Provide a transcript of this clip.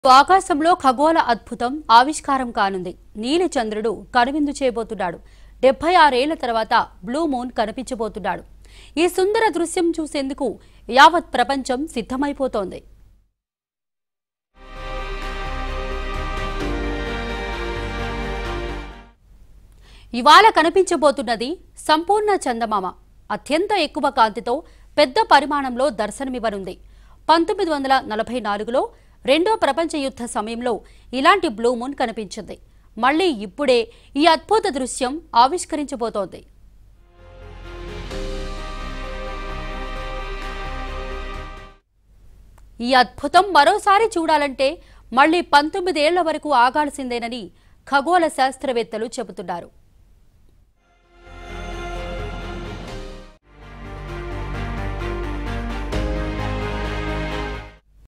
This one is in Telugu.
ఆకాశంలో ఖగోళ అద్భుతం ఆవిష్కారం కానుంది నీలి చంద్రుడు కనువిందు చేయబోతున్నాడు డెబ్బై ఆరేళ్ల తర్వాత బ్లూ మూన్ కనిపించబోతున్నాడు ఈ సుందర దృశ్యం చూసేందుకు యావత్ ప్రపంచం సిద్ధమైపోతోంది ఇవాళ కనిపించబోతున్నది సంపూర్ణ చందమామ అత్యంత ఎక్కువ కాంతితో పెద్ద పరిమాణంలో దర్శనమివ్వనుంది పంతొమ్మిది వందల నలభై నాలుగులో రెండో ప్రపంచ యుద్ధ సమయంలో ఇలాంటి బ్లూ మూన్ కనిపించింది మళ్ళీ ఇప్పుడే ఈ అద్భుత దృశ్యం ఆవిష్కరించబోతోంది ఈ అద్భుతం మరోసారి చూడాలంటే మళ్ళీ పంతొమ్మిదేళ్ల వరకు ఆగాల్సిందేనని ఖగోళ శాస్త్రవేత్తలు చెబుతున్నారు